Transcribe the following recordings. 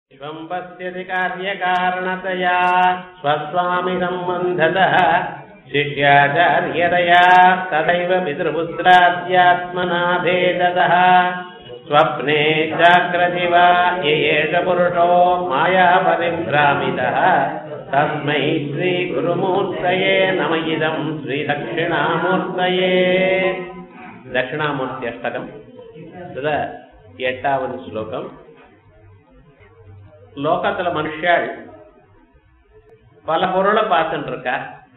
विश्वम् पश्यति कार्यकारणतया स्वस्वामि सम्बन्धतः शिष्याचार्यतया तथैव पितृपुत्राद्यात्मना भेदतः स्वप्ने जाग्रति वा य एष पुरुषो मायापरिभ्रामितः तस्मै श्रीगुरुमूर्तये नम इदम् श्रीदक्षिणामूर्तये दक्षिणामूर्त्यष्टकम् तदा எட்டாவது ஸ்லோகம் லோகத்துல மனுஷாள் பல பொருளை பார்த்துட்டு இருக்கா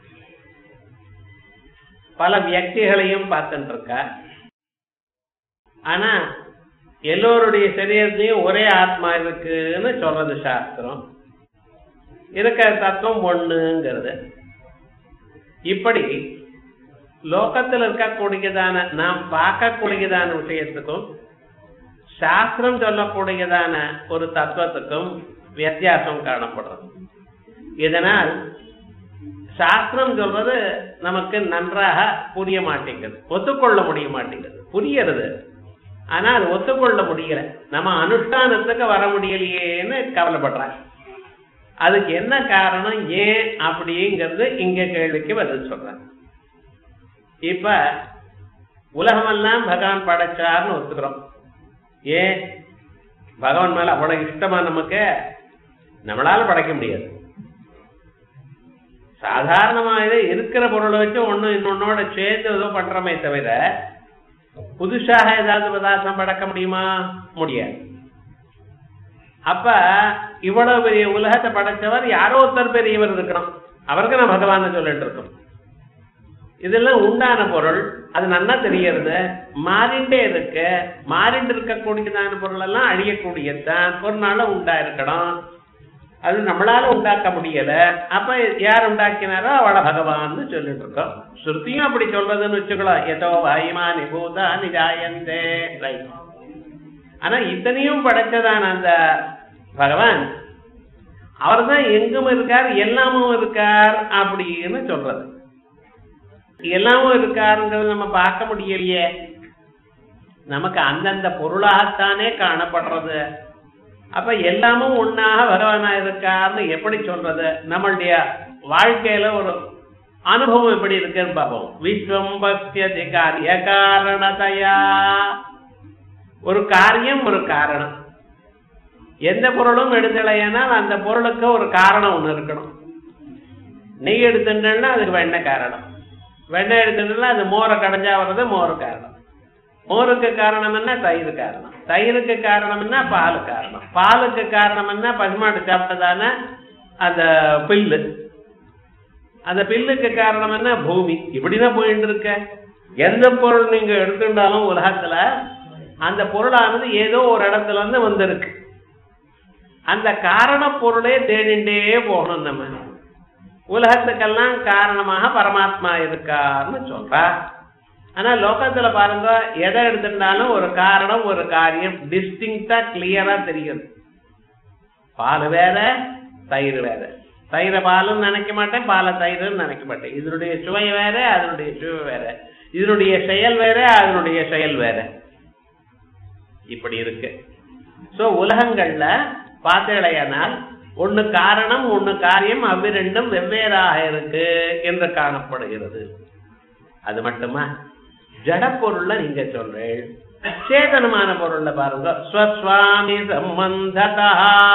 பல வியக்திகளையும் பார்த்துட்டு இருக்கா ஆனா எல்லோருடைய சரீரத்தையும் ஒரே ஆத்மா இருக்குன்னு சொல்றது சாஸ்திரம் இருக்கிற தத்துவம் ஒண்ணுங்கிறது இப்படி லோகத்தில் இருக்கக்கூடியதான நாம் பார்க்கக்கூடியதான விஷயத்துக்கும் சாஸ்திரம் சொல்லக்கூடியதான ஒரு தத்துவத்துக்கும் வித்தியாசம் காணப்படுறது இதனால் சாஸ்திரம் சொல்றது நமக்கு நன்றாக புரிய மாட்டேங்குது ஒத்துக்கொள்ள முடிய மாட்டேங்குது புரியறது ஆனால் ஒத்துக்கொள்ள முடியல நம்ம அனுஷ்டானத்துக்கு வர முடியலையேன்னு கவலைப்படுறாங்க அதுக்கு என்ன காரணம் ஏன் அப்படிங்கிறது இங்க கேள்விக்கு பதில் சொல்றாங்க இப்ப உலகமெல்லாம் பகவான் படைச்சார்னு ஒத்துக்கிறோம் ஏன் பகவான் மேல அவ்வளவு இஷ்டமா நமக்கு நம்மளால படைக்க முடியாது சாதாரணமாக இருக்கிற பொருளை வச்சு ஒண்ணு இன்னொன்னோட சேர்ந்து ஏதோ பண்றமே தவிர புதுசாக ஏதாவது பதார்த்தம் படைக்க முடியுமா முடியாது அப்ப இவ்வளவு பெரிய உலகத்தை படைச்சவர் யாரோ ஒருத்தர் பெரியவர் இருக்கணும் அவருக்கு நான் பகவான் சொல்லிட்டு இருக்கோம் இதெல்லாம் உண்டான பொருள் அது நல்லா தெரியறது மாறிண்டே இருக்கு மாறிண்டு இருக்கக்கூடியதான பொருள் எல்லாம் அழியக்கூடியதுதான் ஒரு நாள உண்டா இருக்கணும் அது நம்மளால உண்டாக்க முடியல அப்ப யார் உண்டாக்கினாரோ அவளை பகவான்னு சொல்லிட்டு இருக்கோம் ஸ்ருதியும் அப்படி சொல்றதுன்னு வச்சுக்கலாம் ஏதோ வாயுமா நிபூதா நிஜாயந்தே ரைட் ஆனா இத்தனையும் படைச்சதான அந்த பகவான் அவர் தான் எங்கும் இருக்கார் எல்லாமும் இருக்கார் அப்படின்னு சொல்றது எல்லாமும் இருக்காருங்கிறது நம்ம பார்க்க முடியலையே நமக்கு அந்தந்த பொருளாகத்தானே காணப்படுறது அப்ப எல்லாமும் ஒன்னாக பகவானா இருக்காருன்னு எப்படி சொல்றது நம்மளுடைய வாழ்க்கையில ஒரு அனுபவம் எப்படி இருக்குன்னு பார்ப்போம் விஸ்வம் பக்தியதி காரிய காரணதையா ஒரு காரியம் ஒரு காரணம் எந்த பொருளும் எடுத்தலையானால் அந்த பொருளுக்கு ஒரு காரணம் ஒண்ணு இருக்கணும் நெய் எடுத்துட்டேன்னா அதுக்கு வெண்ணெய் காரணம் வெண்ணெய் எடுத்துட்டோம்னா அது மோரை கடைஞ்சா வர்றது மோர் காரணம் மோருக்கு காரணம் என்ன தயிர் காரணம் தயிருக்கு காரணம் என்ன பால் காரணம் பாலுக்கு காரணம் என்ன பசுமாட்டு சாப்பிட்டதான அந்த பில்லு அந்த பில்லுக்கு காரணம் என்ன பூமி இப்படிதான் போயிட்டு இருக்க எந்த பொருள் நீங்க எடுத்துட்டாலும் உலகத்துல அந்த பொருளானது ஏதோ ஒரு இடத்துல இருந்து வந்திருக்கு அந்த காரண பொருளே தேடிண்டே போகணும் நம்ம உலகத்துக்கெல்லாம் காரணமாக பரமாத்மா இருக்காருன்னு சொல்றா ஆனா லோகத்துல பாருங்க எதை எடுத்துட்டாலும் ஒரு காரணம் ஒரு காரியம் டிஸ்டிங்டா கிளியரா தெரியும் பால் வேற தயிர் வேற தயிரை பாலும் நினைக்க மாட்டேன் பாலை தயிர்னு நினைக்க மாட்டேன் இதனுடைய சுவை வேற அதனுடைய சுவை வேற இதனுடைய செயல் வேற அதனுடைய செயல் வேற இப்படி இருக்கு சோ உலகங்கள்ல பார்த்தேடையானால் ஒன்னு காரணம் ஒன்னு காரியம் அவ்விரண்டும் வெவ்வேறாக இருக்கு என்று காணப்படுகிறது அது மட்டுமா ஜட பொருள்ல நீங்க சொல்றேன் சேதனமான பொருள்ல பாருங்க ஸ்வஸ்வாமி சம்பந்ததா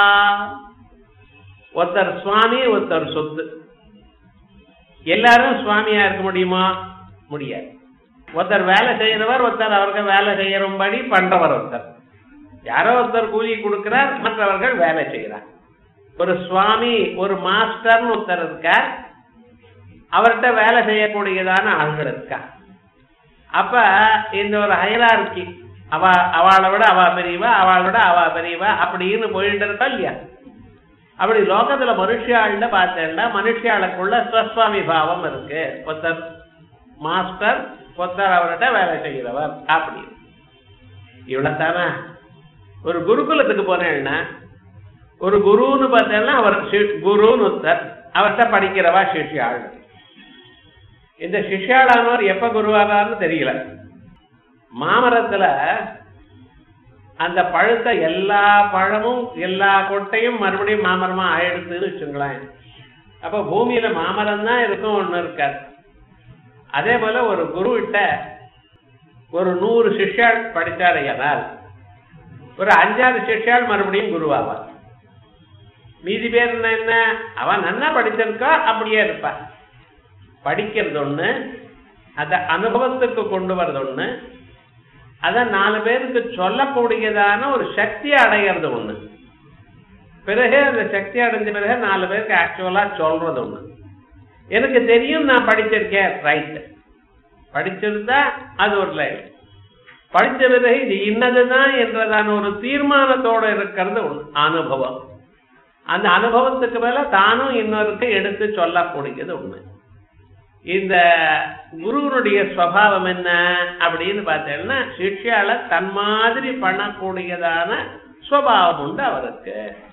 ஒருத்தர் சுவாமி ஒருத்தர் சொத்து எல்லாரும் சுவாமியா இருக்க முடியுமா முடியாது ஒருத்தர் வேலை செய்யறவர் ஒருத்தர் அவருக்கு வேலை செய்யறும்படி பண்றவர் ஒருத்தர் யாரோ ஒருத்தர் கூலி கொடுக்கிறார் மற்றவர்கள் வேலை செய்கிறார் ஒரு சுவாமி ஒரு மாஸ்டர்னு ஒருத்தர் இருக்கார் அவர்கிட்ட வேலை செய்யக்கூடியதான ஆள்கள் இருக்கா அப்ப இந்த ஒரு ஹயரார்கி அவ அவளை விட அவ பெரியவா அவளை விட அவ பெரியவா அப்படின்னு போயிட்டு இருக்கா இல்லையா அப்படி லோகத்துல மனுஷியாள்ல பார்த்தேன்னா மனுஷியாளுக்குள்ள ஸ்வஸ்வாமி பாவம் இருக்கு ஒருத்தர் மாஸ்டர் ஒருத்தர் அவர்கிட்ட வேலை செய்கிறவர் அப்படி இவ்வளவுதானா ஒரு குருகுலத்துக்கு போனேன்னா ஒரு குருன்னு பார்த்தேன்னா அவர் குருன்னு ஒருத்தர் அவர்கிட்ட படிக்கிறவா சிஷ்யாள் இந்த சிஷ்யாளானவர் எப்ப குருவாரான்னு தெரியல மாமரத்துல அந்த பழுத்த எல்லா பழமும் எல்லா கொட்டையும் மறுபடியும் மாமரமா ஆயிடுதுன்னு வச்சுங்களேன் அப்ப பூமியில மாமரம் தான் இருக்கும் ஒண்ணு இருக்காது அதே போல ஒரு குரு கிட்ட ஒரு நூறு சிஷ்யாள் படித்தாரையானால் ஒரு அஞ்சாறு சிஷ்யாள் மறுபடியும் குருவாவார் மீதி பேர் என்ன என்ன அவன் நன்னா படிச்சிருக்கா அப்படியே இருப்பான் படிக்கிறது ஒண்ணு அத அனுபவத்துக்கு கொண்டு வர்றது ஒண்ணு அத நாலு பேருக்கு சொல்லக்கூடியதான ஒரு சக்தி அடையிறது ஒண்ணு பிறகு அந்த சக்தி அடைஞ்ச பிறகு நாலு பேருக்கு ஆக்சுவலா சொல்றது ஒண்ணு எனக்கு தெரியும் நான் படிச்சிருக்கேன் ரைட் படிச்சிருந்தா அது ஒரு லைன் படிச்ச பிறகு இது இன்னதுதான் என்றதான ஒரு தீர்மானத்தோட இருக்கிறது ஒண்ணு அனுபவம் அந்த அனுபவத்துக்கு மேல தானும் இன்னொருக்கு எடுத்து சொல்லக்கூடியது உண்மை இந்த குருவனுடைய ஸ்வபாவம் என்ன அப்படின்னு பார்த்தீங்கன்னா சிஷ்யால தன் மாதிரி பண்ணக்கூடியதான ஸ்வபாவம் உண்டு அவருக்கு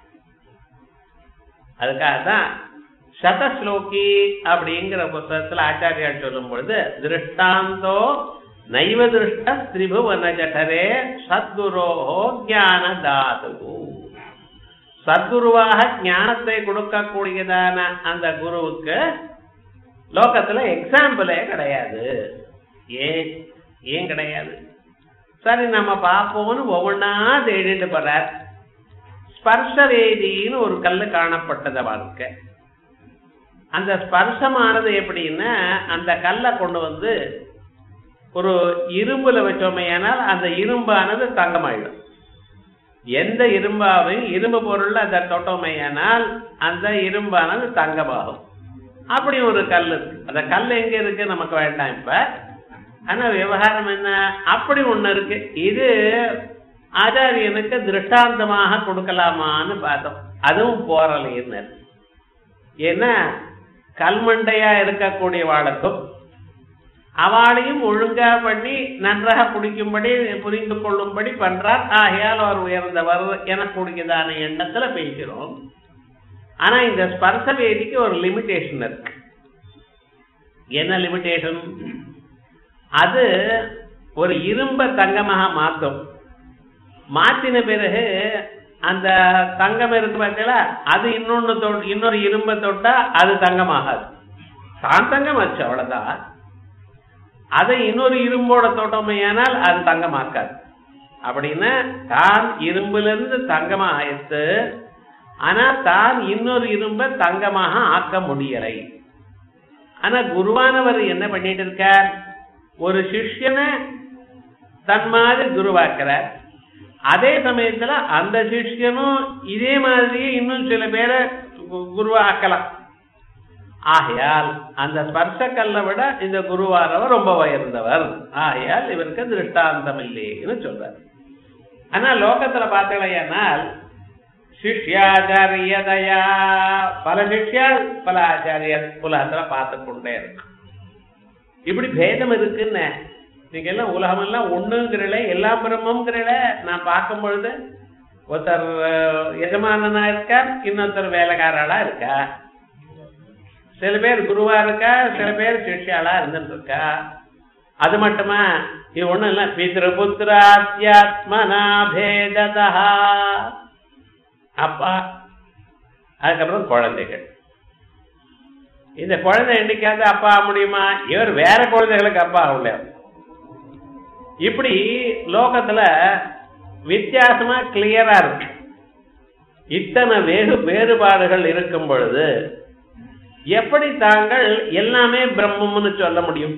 அதுக்காக தான் சதஸ்லோகி அப்படிங்கிற புத்தகத்துல ஆச்சாரியால் சொல்லும் பொழுது திருஷ்டாந்தோ நைவ திருஷ்ட திரிபுவன ஜடரே சத்குரோஹோ ஞான தாது சத்குருவாக ஞானத்தை கொடுக்கக்கூடியதான அந்த குருவுக்கு லோகத்துல எக்ஸாம்பிளே கிடையாது ஏன் ஏன் கிடையாது சரி நம்ம பார்ப்போம்னு ஒவ்வொன்னா தேடிட்டு போறார் ஸ்பர்ஷவேதின்னு ஒரு கல்லு காணப்பட்டது வாழ்க்கை அந்த ஸ்பர்சமானது எப்படின்னா அந்த கல்லை கொண்டு வந்து ஒரு இரும்புல வச்சோமையானால் அந்த இரும்பானது தங்கமாயிடும் எந்த இரும்பாவையும் இரும்பு பொருள் அதை தொட்டோமையானால் அந்த இரும்பானது தங்கமாகும் அப்படி ஒரு கல் இருக்கு அந்த கல் எங்க இருக்கு நமக்கு வேண்டாம் இப்ப ஆனா விவகாரம் என்ன அப்படி ஒண்ணு இருக்கு இது ஆச்சாரியனுக்கு திருஷ்டாந்தமாக கொடுக்கலாமான்னு பார்த்தோம் அதுவும் போறலைன்னு ஏன்னா கல்மண்டையா இருக்கக்கூடிய வாளுக்கும் அவளையும் ஒழுங்கா பண்ணி நன்றாக பிடிக்கும்படி புரிந்து கொள்ளும்படி பண்றார் ஆகையால் அவர் உயர்ந்தவர் எனக்கூடியதான எண்ணத்துல பேசுகிறோம் ஆனா இந்த ஸ்பர்ச வேதிக்கு ஒரு லிமிடேஷன் இருக்கு என்ன லிமிடேஷன் அது ஒரு இரும்ப தங்கமாக மாற்றும் மாத்தின பிறகு அந்த தங்கம் இருக்கு பார்த்தீங்களா அது இன்னொன்னு தொ- இன்னொரு இரும்ப தொட்டா அது தங்கமாகாது தான் தங்கம் ஆச்சு அவ்வளவுதான் அதை இன்னொரு இரும்போட தொட்டோமையானால் அது தங்கமாக்காது அப்படின்னா தான் இரும்புல இருந்து தங்கமா ஆயிடுத்து ஆனா தான் இன்னொரு இரும்ப தங்கமாக ஆக்க முடியலை ஆனா குருவானவர் என்ன பண்ணிட்டு இருக்கார் ஒரு சிஷ்யனை தன் மாதிரி குருவாக்குறார் அதே சமயத்துல அந்த சிஷ்யனும் இதே மாதிரியே இன்னும் சில பேரை கு- குருவாக்கலாம் ஆகையால் அந்த ஸ்பர்சக்கல்லை விட இந்த குருவானவர் ரொம்ப உயர்ந்தவர் ஆகையால் இவருக்கு திருஷ்டாந்தம் இல்லைன்னு சொல்றார் ஆனா லோகத்துல பார்த்தீங்கன்னா சிஷ்யாச்சாரியதையா பல சிஷ்யால் பல ஆச்சாரியர் உலகத்துல பார்த்து கொண்டே இருக்கு இப்படி பேதம் இருக்குன்னு நீங்க எல்லாம் உலகமெல்லாம் ஒண்ணுங்கிறல எல்லாம் பிரம்மங்கிறல நான் பார்க்கும் பொழுது ஒருத்தர் அஹ், எஜமானனா இருக்கா இன்னொருத்தர் வேலைக்காரளா இருக்கா சில பேர் குருவா இருக்கா சில பேர் சிஷ்யாளா இருந்துட்டு இருக்கா அது மட்டுமா இது ஒண்ணும் இல்ல பித்ருபுத்திராத்யாத்மனா பேததா அப்பா அதுக்கப்புறம் குழந்தைகள் இந்த குழந்தை என்னைக்காவது அப்பா ஆக முடியுமா இவர் வேற குழந்தைகளுக்கு அப்பா ஆகல இப்படி லோகத்துல வித்தியாசமா கிளியரா இருக்கு இத்தனை வேறு வேறுபாடுகள் இருக்கும் பொழுது எப்படி தாங்கள் எல்லாமே பிரம்மம்னு சொல்ல முடியும்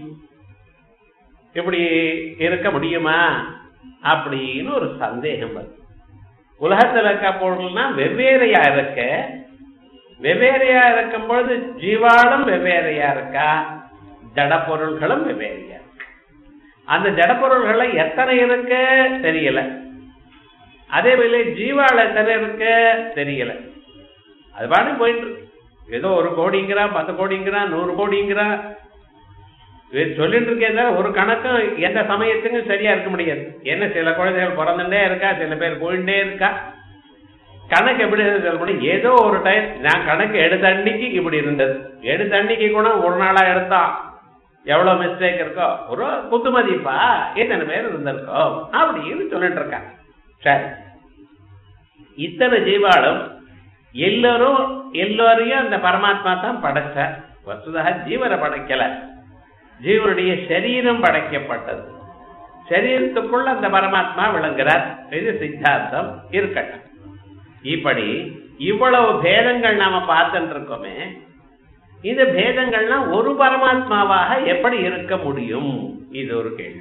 இப்படி இருக்க முடியுமா அப்படின்னு ஒரு சந்தேகம் வருது உலகத்துல இருக்க பொருள்னா வெவ்வேறையா இருக்க வெவ்வேறையா இருக்கும் பொழுது ஜீவாளும் வெவ்வேறையா இருக்கா ஜட பொருள்களும் வெவ்வேறையா இருக்கு அந்த ஜட பொருள்களை எத்தனை இருக்கு தெரியல அதே போல ஜீவாள் எத்தனை இருக்கு தெரியல அது பாட்டு போயிட்டு இருக்கு ஏதோ ஒரு கோடிங்கிறான் பத்து கோடிங்கிறான் நூறு கோடிங்கிறான் இது சொல்லிட்டு இருக்கேன் தவிர ஒரு கணக்கும் எந்த சமயத்துக்கும் சரியா இருக்க முடியாது என்ன சில குழந்தைகள் பிறந்துட்டே இருக்கா சில பேர் போயிட்டே இருக்கா கணக்கு எப்படி இருந்தது சொல்ல முடியும் ஏதோ ஒரு டைம் நான் கணக்கு எடுத்த அன்னைக்கு இப்படி இருந்தது எடுத்த அன்னைக்கு கூட ஒரு நாளா எடுத்தான் எவ்வளவு மிஸ்டேக் இருக்கோ ஒரு குத்து மதிப்பா எத்தனை பேர் இருந்திருக்கோம் அப்படின்னு சொல்லிட்டு இருக்காங்க சரி இத்தனை ஜீவாலும் எல்லோரும் எல்லோரையும் அந்த பரமாத்மா தான் படைச்சார் வசுதாக ஜீவனை படைக்கல ஜீவனுடைய சரீரம் படைக்கப்பட்டது சரீரத்துக்குள்ள அந்த பரமாத்மா விளங்குறார் இது சித்தாந்தம் இருக்கட்டும் இப்படி இவ்வளவு பேதங்கள் நாம பார்த்துட்டு இருக்கோமே இந்த பேதங்கள்லாம் ஒரு பரமாத்மாவாக எப்படி இருக்க முடியும் இது ஒரு கேள்வி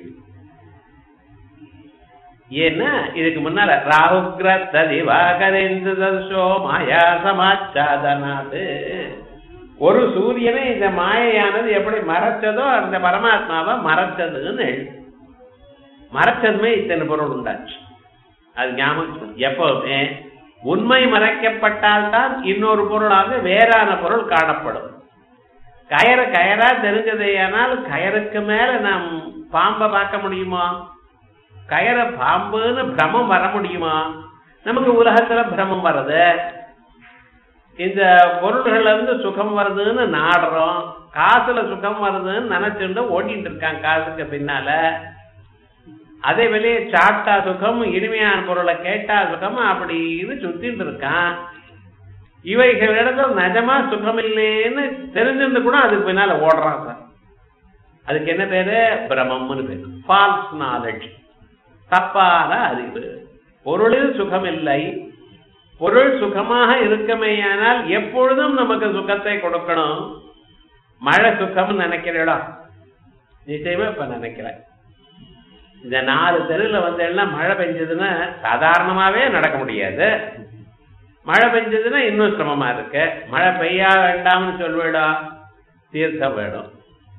ஏன்னா இதுக்கு முன்னால ராகுகிரத்த திவாகரேந்து தர்ஷோ மாயா சமாச்சாதனாது ஒரு சூரியனை இந்த மாயையானது எப்படி மறைச்சதோ அந்த பரமாத்மாவை மறைச்சதுன்னு எழுது மறைச்சதுமே இத்தனை பொருள் உண்டாச்சு அது ஞாபகம் எப்பவுமே உண்மை மறைக்கப்பட்டால்தான் இன்னொரு பொருளாக வேறான பொருள் காணப்படும் கயறு கயரா தெரிஞ்சதேயானால் கயருக்கு மேல நாம் பாம்பை பார்க்க முடியுமா கயற பாம்புன்னு பிரமம் வர முடியுமா நமக்கு உலகத்துல பிரமம் வருது இந்த பொருள்கள்ல இருந்து சுகம் வருதுன்னு நாடுறோம் காசுல சுகம் வருதுன்னு நினைச்சுட்டு ஓடிட்டு இருக்கான் காசுக்கு பின்னால அதே வெளியே சாப்பிட்டா சுகம் இனிமையான பொருளை கேட்டா சுகம் அப்படின்னு சுத்திட்டு இருக்கான் இவைகளிடத்தில் நிஜமா சுகம் இல்லைன்னு தெரிஞ்சிருந்து கூட அதுக்கு பின்னால ஓடுறான் சார் அதுக்கு என்ன பேரு பிரமம்னு பேரு ஃபால்ஸ் நாலேஜ் தப்பான அறிவு பொருளில் சுகம் இல்லை பொருள் சுகமாக இருக்கமேயானால் எப்பொழுதும் நமக்கு சுகத்தை கொடுக்கணும் மழை சுகம்னு நினைக்கிறீடா நிச்சயமா இப்ப நினைக்கிறேன் இந்த நாலு தெருவில் வந்து எல்லாம் மழை பெஞ்சதுன்னா சாதாரணமாவே நடக்க முடியாது மழை பெஞ்சதுன்னா இன்னும் சிரமமா இருக்கு மழை பெய்யா வேண்டாம்னு சொல்வேடா தீர்த்தம் வேணும்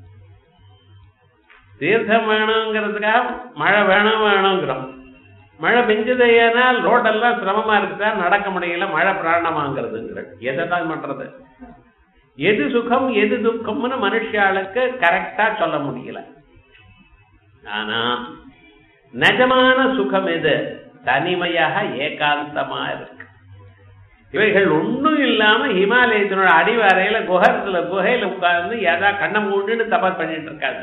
தீர்த்தம் வேணுங்கிறதுக்காக மழை வேணும் வேணுங்கிறோம் மழை பெஞ்சதையானால் ரோடெல்லாம் சிரமமா இருக்குதா நடக்க முடியல மழை பிராணமாங்கிறதுங்கிற எதை தான் பண்றது எது சுகம் எது துக்கம்னு மனுஷாளுக்கு கரெக்டா சொல்ல முடியல ஆனா நிஜமான சுகம் எது தனிமையாக ஏகாந்தமா இருக்கு இவைகள் ஒண்ணும் இல்லாம ஹிமாலயத்தினோட அடிவாரையில குகத்துல குகையில உட்கார்ந்து ஏதா கண்ணை மூண்டுன்னு தபஸ் பண்ணிட்டு இருக்காங்க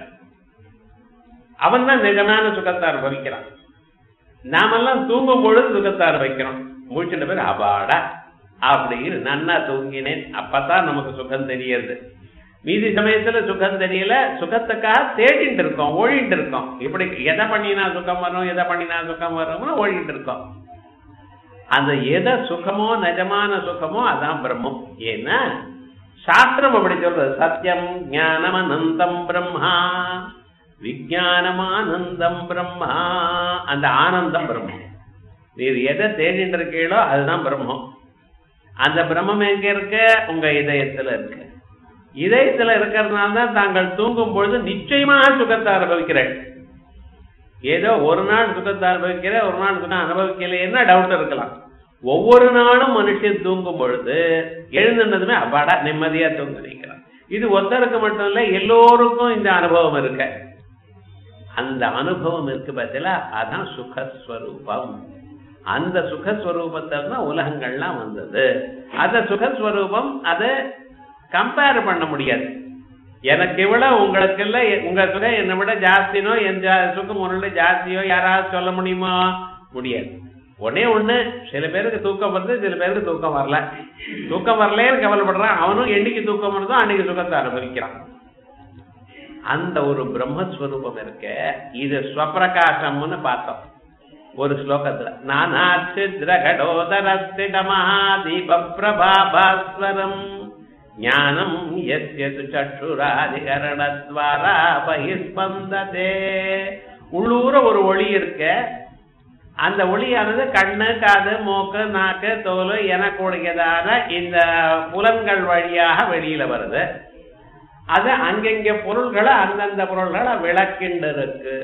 அவன் தான் நிஜமான சுகத்தை அனுபவிக்கிறான் நாமெல்லாம் தூங்கும் பொழுது சுகத்தை அனுபவிக்கிறோம் மூச்சுட்டு பேர் அபாடா அப்படின்னு நன்னா தூங்கினேன் அப்பதான் நமக்கு சுகம் தெரியறது மீதி சமயத்துல சுகம் தெரியல சுகத்துக்காக தேடிட்டு இருக்கோம் ஓடிட்டு இருக்கோம் இப்படி எதை பண்ணினா சுகம் வரும் எதை பண்ணினா சுகம் வரும்னு ஓடிட்டு இருக்கோம் அந்த எதை சுகமோ நிஜமான சுகமோ அதான் பிரம்மம் ஏன்னா சாஸ்திரம் அப்படி சொல்றது சத்தியம் ஞானம் அனந்தம் பிரம்மா விஜயானமானந்தம் பிரம்மா அந்த ஆனந்தம் பிரம்மம் நீர் எதை தேடிட்டு இருக்கீங்களோ அதுதான் பிரம்மம் அந்த பிரம்மம் எங்க இருக்கு உங்க இதயத்துல இருக்கு இதயத்துல இருக்கிறதுனால தான் தாங்கள் தூங்கும் பொழுது நிச்சயமாக சுகத்தை அனுபவிக்கிறேன் ஏதோ ஒரு நாள் சுகத்தை அனுபவிக்கிற ஒரு நாள் சுகம் அனுபவிக்கலைன்னா டவுட் இருக்கலாம் ஒவ்வொரு நாளும் மனுஷன் தூங்கும் பொழுது எழுந்துனதுமே அப்பாடா நிம்மதியா தூங்க நினைக்கிறான் இது ஒருத்தருக்கு மட்டும் இல்ல எல்லோருக்கும் இந்த அனுபவம் இருக்க அந்த அனுபவம் இருக்கு பார்த்தீங்களா அதான் சுகஸ்வரூபம் அந்த சுகஸ்வரூபத்தில் தான் உலகங்கள்லாம் வந்தது அந்த சுகஸ்வரூபம் அதை கம்பேர் பண்ண முடியாது எனக்கு இவ்வளவு உங்களுக்கு இல்ல உங்க சுகம் என்னை விட ஜாஸ்தினோ என் ஜா- சுகம் உன்னுடைய ஜாஸ்தியோ யாராவது சொல்ல முடியுமா முடியாது ஒண்ணே ஒண்ணு சில பேருக்கு தூக்கம் வருது சில பேருக்கு தூக்கம் வரல தூக்கம் வரலேன்னு கவலைப்படுறான் அவனும் என்னைக்கு தூக்கம் வருதோ அன்னைக்கு சுகத்தை அனுபவிக்கிறான் அந்த ஒரு பிரம்மஸ்வரூபம் இருக்க இது ஸ்வப்பிரகாசம்னு பார்த்தோம் ஒரு ஸ்லோகத்துல நானாச்சித்ரகடோதரஸ்திட மகாதீப பிரபாபாஸ்வரம் ஞானம் எஸ்ய து சற்றுராதிகரணத்வாரா பகிஸ்பந்ததே உள்ளூர ஒரு ஒளி இருக்க அந்த ஒளியானது கண்ணு காது மூக்கு நாக்கு தோல் எனக்கூடியதான இந்த புலன்கள் வழியாக வெளியில வருது அது அங்கங்க பொருள்களை அந்தந்த பொருள்களை விளக்கிண்டு இருக்கு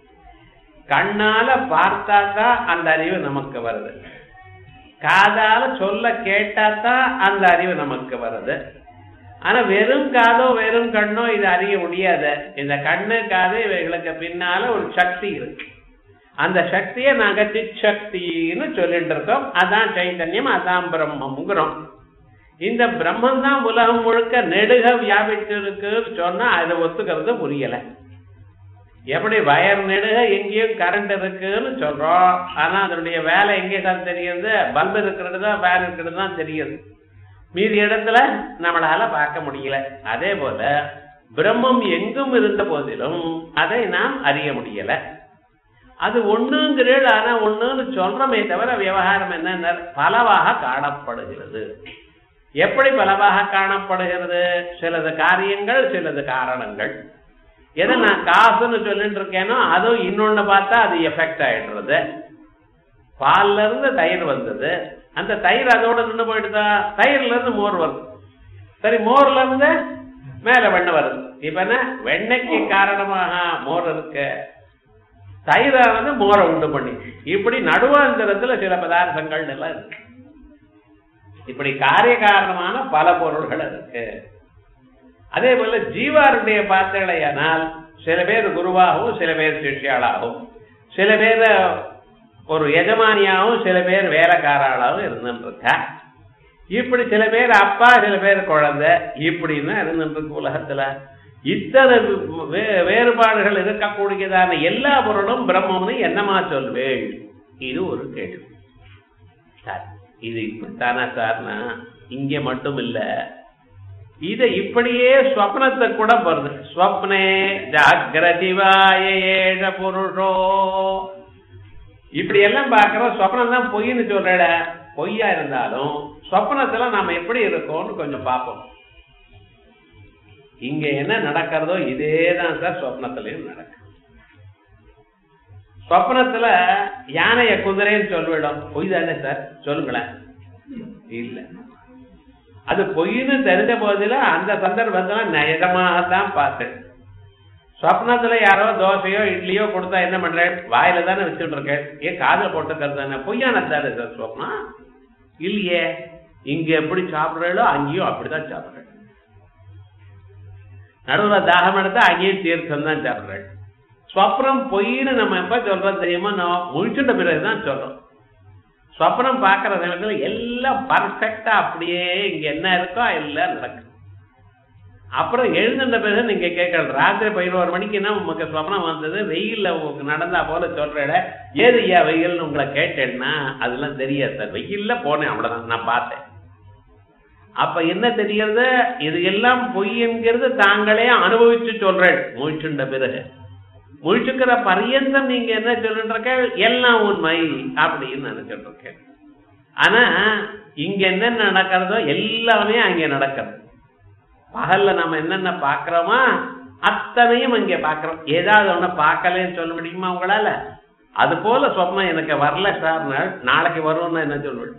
கண்ணால பார்த்தாதான் அந்த அறிவு நமக்கு வருது காதால சொல்ல கேட்டாதான் அந்த அறிவு நமக்கு வருது ஆனா வெறும் காதோ வெறும் கண்ணோ இது அறிய முடியாது இந்த கண்ணு காது இவைகளுக்கு பின்னால ஒரு சக்தி இருக்கு அந்த சக்தியை நாங்க சிச்சக்தின்னு சொல்லிட்டு இருக்கோம் அதான் சைத்தன்யம் அதான் பிரம்மம்ங்கிறோம் இந்த பிரம்மம் தான் உலகம் முழுக்க நெடுக வியாபித்து இருக்குன்னு சொன்னா அதை ஒத்துக்கிறது புரியல எப்படி வயர் நெடுக எங்கேயும் கரண்ட் இருக்குன்னு சொல்றோம் ஆனா அதனுடைய வேலை எங்கே தான் தெரியுது பல்பு இருக்கிறது தான் ஃபேன் இருக்கிறது தான் தெரியுது மீதி இடத்துல நம்மளால பார்க்க முடியல அதே போல பிரம்மம் எங்கும் இருந்த போதிலும் அதை நாம் அறிய முடியல அது ஒண்ணுங்கிறீள் ஆனா ஒண்ணுன்னு சொல்றமே தவிர விவகாரம் என்ன பலவாக காணப்படுகிறது எப்படி பலவாக காணப்படுகிறது சிலது காரியங்கள் சிலது காரணங்கள் எதை நான் காசுன்னு சொல்லிட்டு இருக்கேனோ அதுவும் இன்னொன்னு பார்த்தா அது எஃபெக்ட் ஆயிடுறது பால்ல இருந்து தயிர் வந்தது அந்த தயிர் அதோட நின்று போயிடுதா தயிர்ல இருந்து மோர் வருது சரி மோர்ல இருந்து மேல வெண்ணெய் வருது இப்ப என்ன வெண்ணெய்க்கு காரணமாக மோர் இருக்கு தயிரானது மோரை உண்டு பண்ணி இப்படி நடுவாந்திரத்துல சில பதார்த்தங்கள் எல்லாம் இருக்கு இப்படி காரிய காரணமான பல பொருள்கள் இருக்கு அதே போல ஜீவாருடைய பார்த்தலையானால் சில பேர் குருவாகவும் சில பேர் சிஷ்யாளாகவும் சில பேர் ஒரு எஜமானியாகவும் சில பேர் வேலைக்காராளாகவும் இருந்துட்டு இருக்கா இப்படி சில பேர் அப்பா சில பேர் குழந்தை இப்படின்னு இருந்துட்டு இருக்கு உலகத்துல இத்தனை வே- வேறுபாடுகள் இருக்கக்கூடியதான எல்லா பொருளும் பிரம்மம்னு என்னமா சொல்வேள் இது ஒரு கேள்வி சார் இது இப்படித்தானா சார்னா இங்க மட்டும் இல்ல இத இப்படியே ஸ்வப்னத்தை கூட வருது ஸ்வப்னே ஜாகிரதிவாய ஏழ புருஷோ இப்படி எல்லாம் பாக்குறோம் ஸ்வப்னம் தான் பொய்ன்னு சொல்றட பொய்யா இருந்தாலும் ஸ்வப்னத்துல நாம எப்படி இருக்கோம்னு கொஞ்சம் பார்ப்போம் இங்க என்ன நடக்கிறதோ இதே தான் சார் ஸ்வப்னத்திலையும் நடக்கும் ஸ்வப்னத்துல யானைய குதிரைன்னு சொல்லிவிடும் பொய் தானே சார் சொல்லுங்களேன் இல்ல அது பொய்ன்னு தெரிஞ்ச போதிலும் அந்த சந்தர்ப்பத்துல நிஜமாகத்தான் பார்த்தேன் ஸ்வப்னத்துல யாரோ தோசையோ இட்லியோ கொடுத்தா என்ன பண்றேன் வாயில தானே வச்சுட்டு இருக்கேன் ஏன் காதுல போட்டுக்கிறது தானே பொய்யான தானே சார் ஸ்வப்னம் இல்லையே இங்க எப்படி சாப்பிடுறீங்களோ அங்கேயும் அப்படிதான் சாப்பிடுறேன் நடுவுல தாகம் எடுத்தா அங்கேயும் தீர்த்தம் தான் சாப்பிடுறேன் ஸ்வப்னம் பொய்ன்னு நம்ம எப்ப சொல்றோம் தெரியுமா நம்ம முழிச்சுட்ட பிறகுதான் சொல்றோம் ஸ்வப்னம் பார்க்கிற நேரத்துல எல்லாம் பர்ஃபெக்டா அப்படியே இங்க என்ன இருக்கோ எல்லாம் நடக்கும் அப்புறம் எழுந்துட்ட பிறகு நீங்க கேட்கல ராத்திரி பதினோரு மணிக்கு என்ன உமக்கு ஸ்வப்னம் வந்தது வெயில்ல உங்களுக்கு நடந்தா போல சொல்றேட ஏது ஐயா வெயில்னு உங்களை கேட்டேன்னா அதெல்லாம் தெரியாது சார் வெயில்ல போனேன் அவ்வளவுதான் நான் பார்த்தேன் அப்ப என்ன தெரிகிறது இது எல்லாம் பொய் என்கிறது தாங்களே அனுபவிச்சு சொல்றேன் முழிச்சுண்ட பிறகு முழிச்சுக்கிற பரியந்தம் நீங்க என்ன சொல்லிட்டு இருக்க எல்லாம் உண்மை அப்படின்னு நினைச்சிட்டு இருக்கேன் ஆனா இங்க என்ன நடக்கிறதோ எல்லாமே அங்க நடக்கிறது பகல்ல நம்ம என்னென்ன பாக்குறோமா அத்தனையும் அங்க பாக்குறோம் ஏதாவது ஒண்ணு பார்க்கலன்னு சொல்ல முடியுமா உங்களால அது போல சொப்னம் எனக்கு வரல சார் நாளைக்கு வரும்னு என்ன சொல்லுவேன்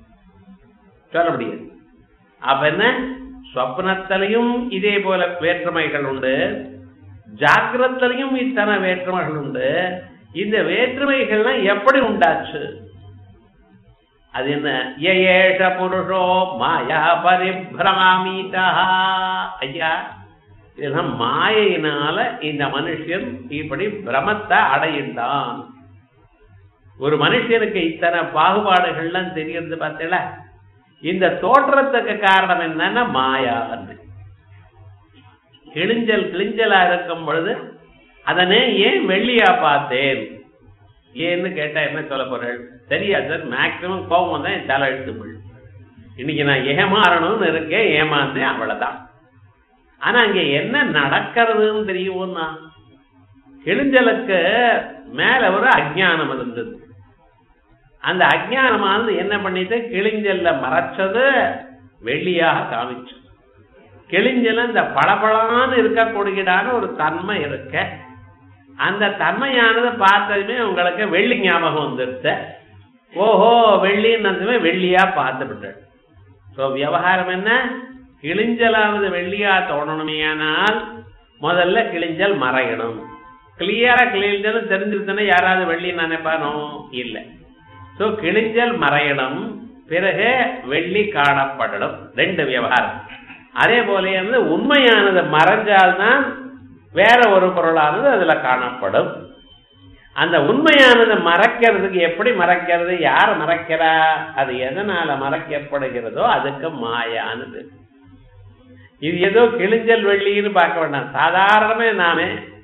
சொல்ல முடியாது அப்ப என்ன சொப்னத்திலையும் இதே போல வேற்றுமைகள் உண்டு ஜாக்கிரத்திலையும் இத்தனை வேற்றுமைகள் உண்டு இந்த வேற்றுமைகள்லாம் எப்படி உண்டாச்சு அது என்ன ஏஷ புருஷோ மாயா பரிபிரமாமீதா ஐயா இதெல்லாம் மாயினால இந்த மனுஷன் இப்படி பிரமத்தை அடையின்றான் ஒரு மனுஷனுக்கு இத்தனை பாகுபாடுகள்லாம் தெரியறது பார்த்தீங்களா இந்த தோற்றத்துக்கு காரணம் என்னன்னா மாயான்னு கிழிஞ்சல் கிழிஞ்சலா இருக்கும் பொழுது அதனே ஏன் வெள்ளியா பார்த்தேன் ஏன்னு கேட்டா என்ன சொல்ல போறேன் தெரியாது சார் மேக்சிமம் கோபம் தான் என் தலை எடுத்து போயிடும் இன்னைக்கு நான் ஏமாறணும்னு இருக்கேன் ஏமாந்தேன் அவ்வளவுதான் ஆனா அங்க என்ன நடக்கிறதுன்னு தெரியும்னா கிழிஞ்சலுக்கு மேல ஒரு அஜ்ஞானம் இருந்தது அந்த அஜ்ஞானமானது என்ன பண்ணிட்டு கிழிஞ்சல்ல மறைச்சது வெள்ளியாக காமிச்சு கிழிஞ்சல இந்த பளபளான்னு இருக்கக்கூடியதான ஒரு தன்மை இருக்க அந்த தன்மையானது பார்த்ததுமே உங்களுக்கு வெள்ளி ஞாபகம் வந்துருச்சு ஓஹோ வெள்ளின்னு வெள்ளியா பார்த்து விட்டு ஸோ விவகாரம் என்ன கிழிஞ்சலாவது வெள்ளியா தோணணுமேயானால் முதல்ல கிழிஞ்சல் மறையணும் கிளியரா கிழிஞ்சல் தெரிஞ்சிருச்சுன்னா யாராவது வெள்ளி நினைப்பானோ இல்லை ஸோ கிழிஞ்சல் மறையணும் பிறகு வெள்ளி காணப்படணும் ரெண்டு விவகாரம் அதே போல வந்து உண்மையானது மறைஞ்சால்தான் வேற ஒரு பொருளானது அதுல காணப்படும் அந்த உண்மையானது மறைக்கிறதுக்கு எப்படி மறைக்கிறது யார் மறைக்கிறா அது எதனால மறைக்கப்படுகிறதோ அதுக்கு மாயானது இது ஏதோ கிழிஞ்சல் வெள்ளின்னு பார்க்க வேண்டாம் சாதாரணமே நாமே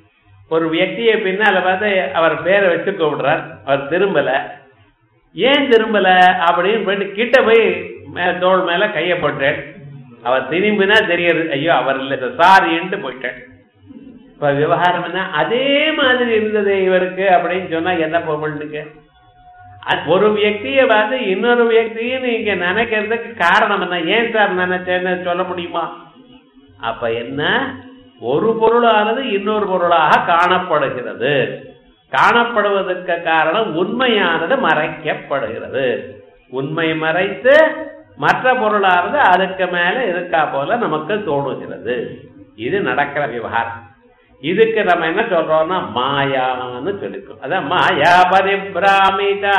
ஒரு வியக்தியை பின்னால பார்த்து அவர் பேரை வச்சு கூப்பிடுறார் அவர் திரும்பல ஏன் திரும்பல அப்படின்னு போயிட்டு கிட்ட போய் மே தோள் மேல கையை போட்டேன் அவர் திரும்பினா தெரியுது ஐயோ அவர் இல்லை சாரின்ட்டு போயிட்டேன் இப்ப விவகாரம் என்ன அதே மாதிரி இருந்தது இவருக்கு அப்படின்னு சொன்னா என்ன பொருளுக்கு ஒரு வியக்தியை பார்த்து இன்னொரு வியக்தியை நீங்க நினைக்கிறதுக்கு காரணம் என்ன ஏன் சார் நினைச்சேன்னு சொல்ல முடியுமா அப்ப என்ன ஒரு பொருளானது இன்னொரு பொருளாக காணப்படுகிறது காணப்படுவதற்கு காரணம் உண்மையானது மறைக்கப்படுகிறது உண்மை மறைத்து மற்ற பொருளானது அதுக்கு மேல இருக்கா போல நமக்கு தோணுகிறது இது நடக்கிற விவகாரம் இதுக்கு நம்ம என்ன சொல்றோம்னா மாயான்னு சொல்லிக்கோம் அதான் மாயா பரிபிராமிதா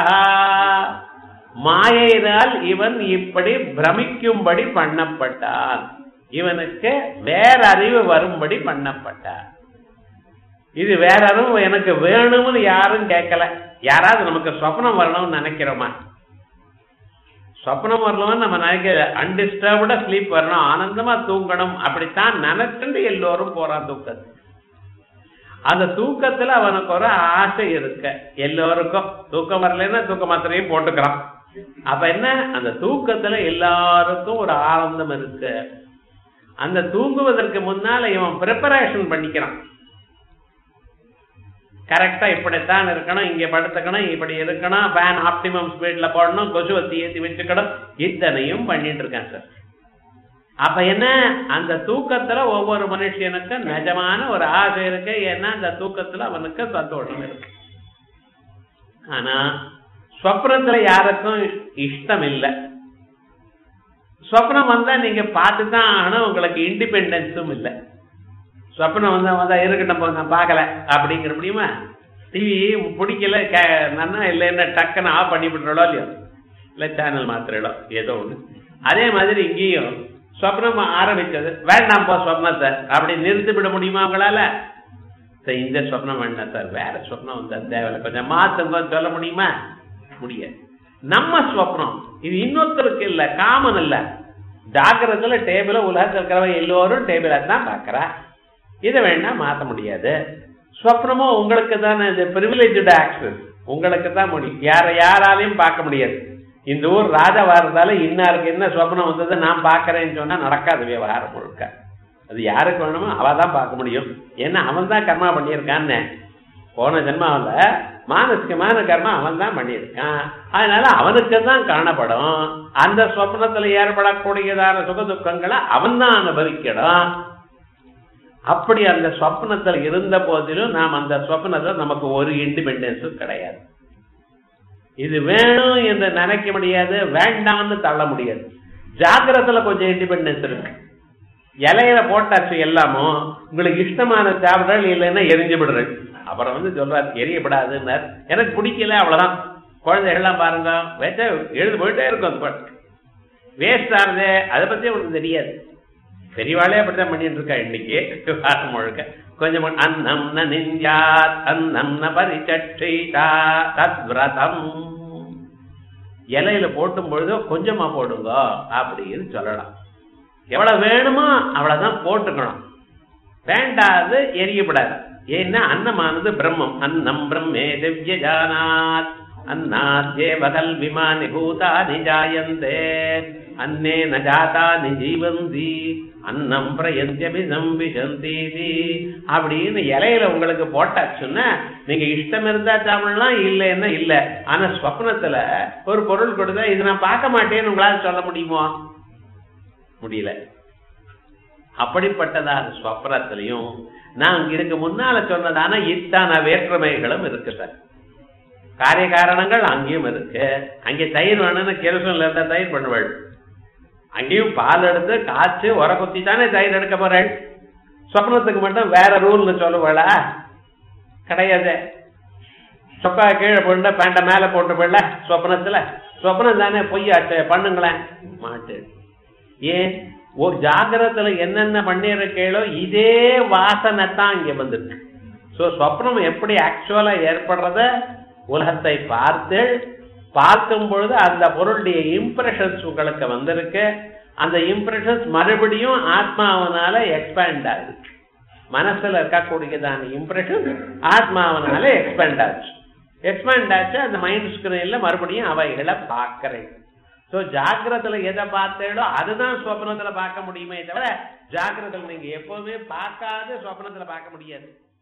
மாயினால் இவன் இப்படி பிரமிக்கும்படி பண்ணப்பட்டான் இவனுக்கு வேற அறிவு வரும்படி பண்ணப்பட்டான் இது வேற அறிவு எனக்கு வேணும்னு யாரும் கேட்கல யாராவது நமக்கு சொப்னம் வரணும்னு நினைக்கிறோமா சொப்னம் வரணும்னு நம்ம நினைக்கிற அன்டிஸ்டர்ப்டா ஸ்லீப் வரணும் ஆனந்தமா தூங்கணும் அப்படித்தான் நினைச்சுட்டு எல்லோரும் போறான் தூக்கத்துக்கு அந்த தூக்கத்துல அவனுக்கு ஒரு ஆசை இருக்கு எல்லோருக்கும் தூக்கம் வரலன்னா தூக்க மாத்திரையும் போட்டுக்கிறான் அப்ப என்ன அந்த தூக்கத்துல எல்லாருக்கும் ஒரு ஆனந்தம் இருக்கு அந்த தூங்குவதற்கு முன்னால இவன் ப்ரிப்பரேஷன் பண்ணிக்கிறான் கரெக்டா இப்படித்தான் இருக்கணும் இங்க படுத்துக்கணும் இப்படி இருக்கணும் ஃபேன் ஆப்டிமம் ஸ்பீட்ல போடணும் கொசுவத்தி ஏத்தி வச்சுக்கணும் இத்தனையும் பண்ணிட்டு இருக்கான் சார் அப்ப என்ன அந்த தூக்கத்துல ஒவ்வொரு மனுஷனுக்கும் நிஜமான ஒரு ஆசை இருக்கு ஏன்னா அந்த தூக்கத்துல அவனுக்கு சந்தோஷம் இருக்கு ஆனா ஸ்வப்னத்துல யாருக்கும் இஷ்டம் இல்லை ஸ்வப்னம் வந்தா நீங்க பார்த்து தான் ஆகணும் உங்களுக்கு இண்டிபெண்டன்ஸும் இல்லை சொப்பனம் வந்தா வந்தா இருக்கட்டும் போ நான் பார்க்கல அப்படிங்கிற முடியுமா டிவி பிடிக்கல கே நன்னா இல்லைன்னா டக்குன்னு ஆஃப் பண்ணி விட்டுறோ இல்லையோ இல்லை சேனல் மாத்திரடோ ஏதோ ஒன்று அதே மாதிரி இங்கேயும் சொப்னம் ஆரம்பிச்சது வேண்டாம் போ சொப்னத்தை அப்படி நிறுத்தி விட முடியுமா உங்களால சரி இந்த சொப்னம் வேண்டாம் சார் வேற சொப்னம் வந்தா தேவையில்லை கொஞ்சம் மாத்துங்க சொல்ல முடியுமா முடியாது நம்ம ஸ்வப்னம் இது இன்னொருத்தருக்கு இல்ல காமன் இல்ல ஜாகிரத்துல டேபிள உலகத்தில் இருக்கிறவங்க எல்லோரும் டேபிள தான் பாக்குறா இதை வேணா மாத்த முடியாது ஸ்வப்னமும் உங்களுக்கு தானே இது பிரிவிலேஜ்டு ஆக்சஸ் உங்களுக்கு தான் முடியும் யார யாராலையும் பார்க்க முடியாது இந்த ஊர் ராஜாவா இருந்தாலும் இன்னாருக்கு என்ன சொப்னம் வந்தது நான் பார்க்கறேன்னு சொன்னா நடக்காது விவகாரம் முழுக்க அது யாருக்கு வேணுமோ அவ தான் பார்க்க முடியும் ஏன்னா அவன் தான் கர்மா பண்ணியிருக்கான்னு போன ஜென்மாவில் மானசிகமான கர்மா அவன் தான் பண்ணியிருக்கான் அதனால அவனுக்கு தான் காணப்படும் அந்த சொப்னத்துல ஏற்படக்கூடியதான சுக துக்கங்களை அவன் தான் அனுபவிக்கணும் அப்படி அந்த சொப்னத்தில் இருந்த போதிலும் நாம் அந்த சொப்னத்தில் நமக்கு ஒரு இண்டிபெண்டன்ஸும் கிடையாது இது வேணும் என்று நினைக்க முடியாது வேண்டாம்னு தள்ள முடியாது ஜாகிரத்துல கொஞ்சம் இண்டிபெண்டன்ஸ் இருக்கு இலையில போட்டாச்சு எல்லாமும் உங்களுக்கு இஷ்டமான சாப்பிடல் இல்லைன்னா எரிஞ்சு விடுறது அப்புறம் வந்து சொல்றாரு எரியப்படாதுன்னார் எனக்கு பிடிக்கல அவ்வளவுதான் குழந்தைகள்லாம் பாருங்க வச்சா எழுது போயிட்டே இருக்கும் அந்த பாட்டு வேஸ்ட் ஆகுது அதை பத்தி உனக்கு தெரியாது பெரியவாளே அப்படித்தான் பண்ணிட்டு இருக்கா இன்னைக்கு வாரம் முழுக்க கொஞ்சம் அன்னம் ந நிஞ்சாத் அன்னம் ந பரிச்சட்டா தத் விரதம் இலையில போட்டும் பொழுதோ கொஞ்சமா போடுங்க அப்படின்னு சொல்லலாம் எவ்வளவு வேணுமோ அவ்வளவுதான் போட்டுக்கணும் வேண்டாது எரியப்படாது ஏன்னா அன்னமானது பிரம்மம் அன்னம் பிரம்மே திவ்ய ஜானாத் அன்னாத்யே பகல் விமானி பூதானி ஜாயந்தே அன்னே ந ஜாதானி ஜீவந்தி அன்னம் பிரயந்தியபி சம்பிஷந்தி அப்படின்னு இலையில உங்களுக்கு போட்டாச்சுன்னா நீங்க இஷ்டம் இருந்தா சாப்பிடலாம் இல்லைன்னா இல்ல ஆனா ஸ்வப்னத்துல ஒரு பொருள் கொடுத்தா இது நான் பார்க்க மாட்டேன்னு உங்களால சொல்ல முடியுமோ முடியல அப்படிப்பட்டதான ஸ்வப்னத்திலையும் நான் இதுக்கு முன்னால சொன்னதான இத்தான வேற்றுமைகளும் இருக்கு சார் காரிய காரணங்கள் அங்கேயும் இருக்கு அங்கே தயிர் வேணும்னு கிரசம்ல இருந்தா தயிர் பண்ணுவாள் அங்கேயும் பால் எடுத்து காய்ச்சி உர குத்தி தானே தயிர் எடுக்க போறாள் சொப்னத்துக்கு மட்டும் வேற ரூல்னு சொல்லுவாளா கிடையாது சொக்கா கீழே போட்டு பேண்ட மேல போட்டு போயிடல சொப்னத்துல சொப்னம் தானே பொய்யாச்சு பண்ணுங்களேன் மாட்டு ஏன் ஒரு ஜாகிரத்துல என்னென்ன பண்ணிருக்கீங்களோ இதே வாசனை தான் இங்க வந்திருக்கு சோ சொப்னம் எப்படி ஆக்சுவலா ஏற்படுறத உலகத்தை பார்த்து பார்க்கும் பொழுது அந்த பொருளுடைய இம்ப்ரெஷன்ஸ் உங்களுக்கு வந்திருக்கு அந்த இம்ப்ரெஷன்ஸ் மறுபடியும் ஆத்மாவனால எக்ஸ்பேண்ட் ஆகுது மனசுல இருக்கக்கூடியதான இம்ப்ரெஷன் ஆத்மாவனால எக்ஸ்பெண்ட் ஆச்சு எக்ஸ்பெண்ட் ஆச்சு அந்த மைண்ட் ஸ்கிரீன்ல மறுபடியும் அவைகளை பார்க்கறேன் சோ ஜாக்கிரத்துல எதை பார்த்தேடோ அதுதான் சொப்னத்துல பார்க்க முடியுமே தவிர ஜாக்கிரத்துல நீங்க எப்பவுமே பார்க்காத சொப்னத்துல பார்க்க முடியாது